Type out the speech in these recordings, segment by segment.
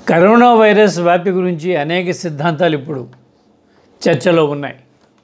corona virus వ్యాప్తి గురించి అనేక సిద్ధాంతాలు ఇప్పుడు చర్చలో ఉన్నాయి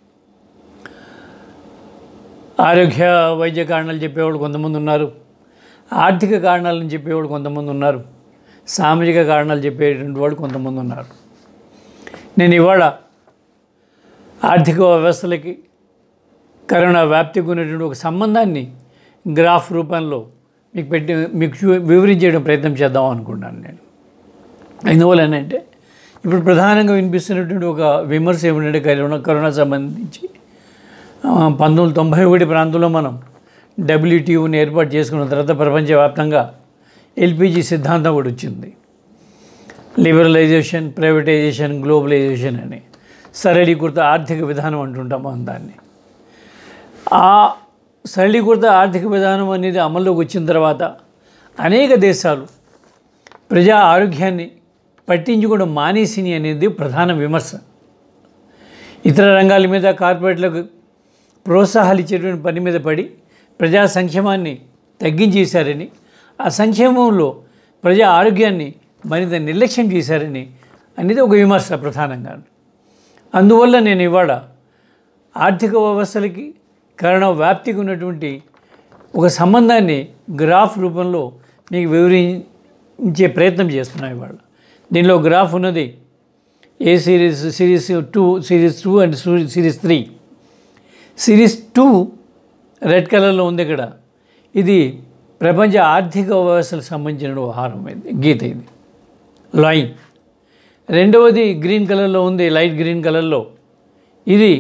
ఆరోగ్య వైద్య కారణాలు చెప్పేవాళ్ళు కొంతమంది ఉన్నారు ఆర్థిక కారణాలను చెప్పేవాళ్ళు కొంతమంది ఉన్నారు సామాజిక కారణాలు చెప్పేటువంటి వాళ్ళు కొంతమంది ఉన్నారు నేను ఇవాళ ఆర్థిక వ్యవస్థలకి కరోనా వ్యాప్తికి ఉన్నటువంటి ఒక సంబంధాన్ని గ్రాఫ్ రూపంలో మీకు పెట్టి మీకు చూ- వివరించేయడం ప్రయత్నం చేద్దాం అనుకున్నాను నేను ఎందువలనంటే ఇప్పుడు ప్రధానంగా వినిపిస్తున్నటువంటి ఒక విమర్శ ఏమిటంటే కరోనా కరోనా సంబంధించి ఆ, పంతొమ్మిది వందల తొంభై ఒకటి ప్రాంతంలో మనం డబ్ల్యూటీఓని ఏర్పాటు చేసుకున్న తర్వాత ప్రపంచవ్యాప్తంగా ఎల్పిజి సిద్ధాంతం కూడా వచ్చింది లిబరలైజేషన్ ప్రైవేటైజేషన్ గ్లోబలైజేషన్ అని సరళీకృత ఆర్థిక విధానం అంటుంటాం మనం దాన్ని ఆ సరళీకృత ఆర్థిక విధానం అనేది అమల్లోకి వచ్చిన తర్వాత అనేక దేశాలు ప్రజా ఆరోగ్యాన్ని పట్టించుకోవడం మానేసిని అనేది ప్రధాన విమర్శ ఇతర రంగాల మీద కార్పొరేట్లకు ప్రోత్సాహాలు ఇచ్చేటువంటి పని మీద పడి ప్రజా సంక్షేమాన్ని తగ్గించేశారని ఆ సంక్షేమంలో ప్రజా ఆరోగ్యాన్ని మరింత నిర్లక్ష్యం చేశారని అనేది ఒక విమర్శ ప్రధానంగా అందువల్ల నేను ఇవాళ ఆర్థిక వ్యవస్థలకి కరోనా వ్యాప్తికి ఉన్నటువంటి ఒక సంబంధాన్ని గ్రాఫ్ రూపంలో మీకు వివరించే ప్రయత్నం చేస్తున్నాను ఇవాళ దీనిలో గ్రాఫ్ ఉన్నది A series series two series two and series three series two red కలర్లో ఉంది ఇక్కడ ఇది ప్రపంచ ఆర్థిక వ్యవస్థలకు సంబంధించిన వ్యవహారం ఇది గీత ఇది లైన్ రెండవది గ్రీన్ కలర్లో ఉంది లైట్ గ్రీన్ కలర్లో ఇది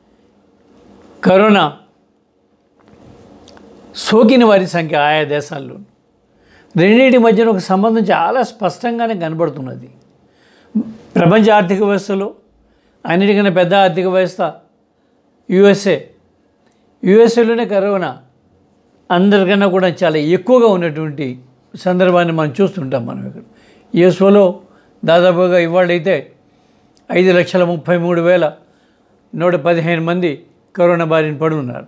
కరోనా సోకిన వారి సంఖ్య ఆయా దేశాల్లో రెండింటి మధ్యన ఒక సంబంధం చాలా స్పష్టంగానే కనబడుతున్నది ప్రపంచ ఆర్థిక వ్యవస్థలో అన్నిటికన్నా పెద్ద ఆర్థిక వ్యవస్థ యుఎస్ఏ యుఎస్ఏలోనే కరోనా అందరికన్నా కూడా చాలా ఎక్కువగా ఉన్నటువంటి సందర్భాన్ని మనం చూస్తుంటాం మనం ఇక్కడ యుఎస్ఓలో దాదాపుగా ఇవాళైతే ఐదు లక్షల ముప్పై మూడు వేల నూట పదిహేను మంది కరోనా బారిన పడి ఉన్నారు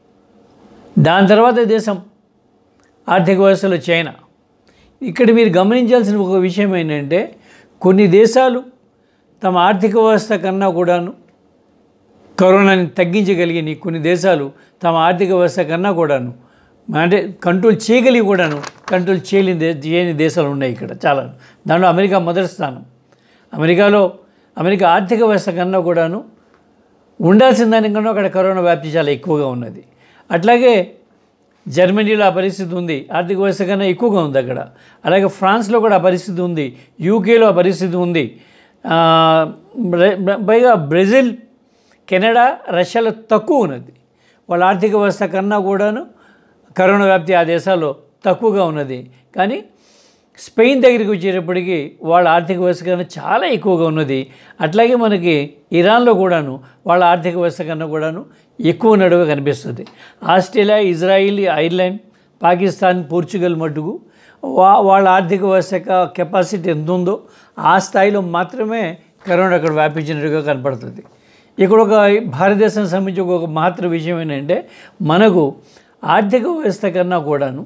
దాని తర్వాత దేశం ఆర్థిక వ్యవస్థలో చైనా ఇక్కడ మీరు గమనించాల్సిన ఒక విషయం ఏంటంటే కొన్ని దేశాలు తమ ఆర్థిక వ్యవస్థ కన్నా కూడాను కరోనాని తగ్గించగలిగిన కొన్ని దేశాలు తమ ఆర్థిక వ్యవస్థ కన్నా కూడాను అంటే కంట్రోల్ చేయగలిగి కూడాను కంట్రోల్ చేయలేని దే చేయని దేశాలు ఉన్నాయి ఇక్కడ చాలా దాంట్లో అమెరికా మొదటి స్థానం అమెరికాలో అమెరికా ఆర్థిక వ్యవస్థ కన్నా కూడాను ఉండాల్సిన దానికన్నా అక్కడ కరోనా వ్యాప్తి చాలా ఎక్కువగా ఉన్నది అట్లాగే జర్మనీలో ఆ పరిస్థితి ఉంది ఆర్థిక వ్యవస్థ కన్నా ఎక్కువగా ఉంది అక్కడ అలాగే ఫ్రాన్స్లో కూడా ఆ పరిస్థితి ఉంది యూకేలో ఆ పరిస్థితి ఉంది ఆ, బ్రె- బ్రె- పైగా బ్రెజిల్ కెనడా రష్యాలో తక్కువ ఉన్నది వాళ్ళ ఆర్థిక వ్యవస్థ కన్నా కూడాను కరోనా వ్యాప్తి ఆ దేశాల్లో తక్కువగా ఉన్నది కానీ స్పెయిన్ దగ్గరికి వచ్చేటప్పటికి వాళ్ళ ఆర్థిక వ్యవస్థ కన్నా చాలా ఎక్కువగా ఉన్నది అట్లాగే మనకి ఇరాన్లో కూడాను వాళ్ళ ఆర్థిక వ్యవస్థ కన్నా కూడాను ఎక్కువ ఉన్నట్టుగా కనిపిస్తుంది Australia Israel Ireland Pakistan Portugal మట్టుకు వా వాళ్ళ ఆర్థిక వ్యవస్థ యొక్క కెపాసిటీ ఎంత ఉందో ఆ స్థాయిలో మాత్రమే కరోనా అక్కడ వ్యాపించినట్టుగా కనపడుతుంది ఇక్కడ ఒక భారతదేశానికి సంబంధించి ఒక మహత్తర విషయం ఏంటంటే మనకు ఆర్థిక వ్యవస్థ కన్నా కూడాను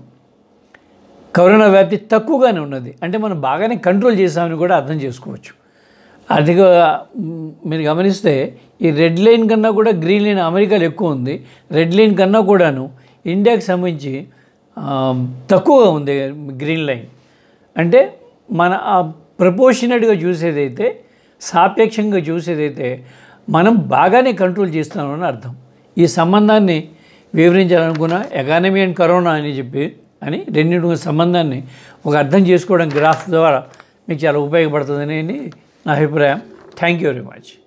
కరోనా వ్యాప్తి తక్కువగానే ఉన్నది అంటే మనం బాగానే కంట్రోల్ చేసామని కూడా అర్థం చేసుకోవచ్చు ఆర్థిక మ్, మీరు గమనిస్తే ఈ రెడ్ లైన్ కన్నా కూడా గ్రీన్ లైన్ అమెరికాలో ఎక్కువ ఉంది రెడ్ లైన్ కన్నా కూడాను ఇండియాకి సంబంధించి ఆ, తక్కువగా ఉంది గ్రీన్ లైన్ అంటే మన ఆ ప్రపోర్షనట్గా చూసేదైతే సాపేక్షంగా చూసేదైతే మనం బాగానే కంట్రోల్ చేస్తున్నామని అర్థం ఈ సంబంధాన్ని వివరించాలనుకున్న ఎకానమీ అండ్ కరోనా అని చెప్పి అని రెండింటి సంబంధాన్ని ఒక అర్థం చేసుకోవడం గ్రాఫ్ ద్వారా మీకు చాలా ఉపయోగపడుతుందని నా అభిప్రాయం థ్యాంక్ యూ వెరీ మచ్